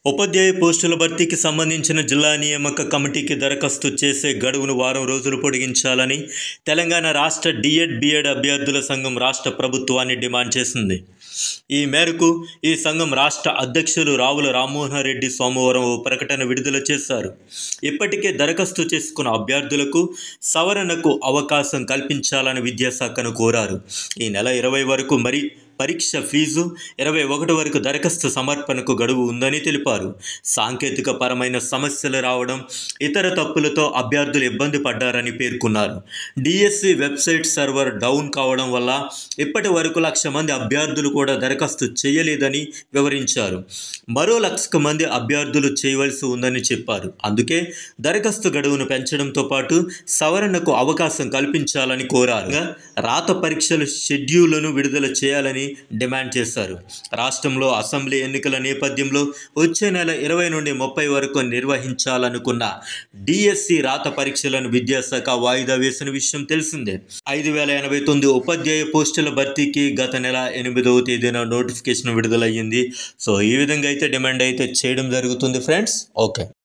ఉపాధ్యాయ పోస్టుల భర్తీకి సంబంధించిన జిల్లా నియామక కమిటీకి దరఖాస్తు చేసే గడువును వారం రోజులు పొడిగించాలని తెలంగాణ రాష్ట్ర డిఎడ్ బిఎడ్ అభ్యర్థుల సంఘం రాష్ట్ర ప్రభుత్వాన్ని డిమాండ్ చేసింది ఈ మేరకు ఈ సంఘం రాష్ట్ర అధ్యక్షులు రావుల రామ్మోహన్ రెడ్డి సోమవారం ఓ ప్రకటన విడుదల చేశారు ఇప్పటికే దరఖాస్తు చేసుకున్న అభ్యర్థులకు సవరణకు అవకాశం కల్పించాలని విద్యాశాఖను కోరారు ఈ నెల ఇరవై వరకు మరి పరీక్ష ఫీజు ఇరవై ఒకటి వరకు దరఖాస్తు సమర్పణకు గడువు ఉందని తెలిపారు సాంకేతిక పరమైన సమస్యలు రావడం ఇతర తప్పులతో అభ్యర్థులు ఇబ్బంది పడ్డారని పేర్కొన్నారు డిఎస్సి వెబ్సైట్ సర్వర్ డౌన్ కావడం వల్ల ఇప్పటి వరకు లక్ష మంది అభ్యర్థులు కూడా దరఖాస్తు చేయలేదని వివరించారు మరో లక్షకు మంది అభ్యర్థులు చేయవలసి ఉందని చెప్పారు అందుకే దరఖాస్తు గడువును పెంచడంతో పాటు సవరణకు అవకాశం కల్పించాలని కోరారు రాత పరీక్షల షెడ్యూళ్లను విడుదల చేయాలని డిమాండ్ చేశారు రాష్ట్రంలో అసెంబ్లీ ఎన్నికల నేపథ్యంలో వచ్చే నెల ఇరవై నుండి ముప్పై వరకు నిర్వహించాలనుకున్న డిఎస్సి రాత పరీక్షలను విద్యాశాఖ వాయిదా వేసిన విషయం తెలిసిందే ఐదు వేల ఎనభై తొమ్మిది ఉపాధ్యాయ పోస్టుల భర్తీకి గత నెల ఎనిమిదవ తేదీన నోటిఫికేషన్ విడుదలయ్యింది సో ఈ విధంగా అయితే డిమాండ్ అయితే చేయడం జరుగుతుంది ఫ్రెండ్స్ ఓకే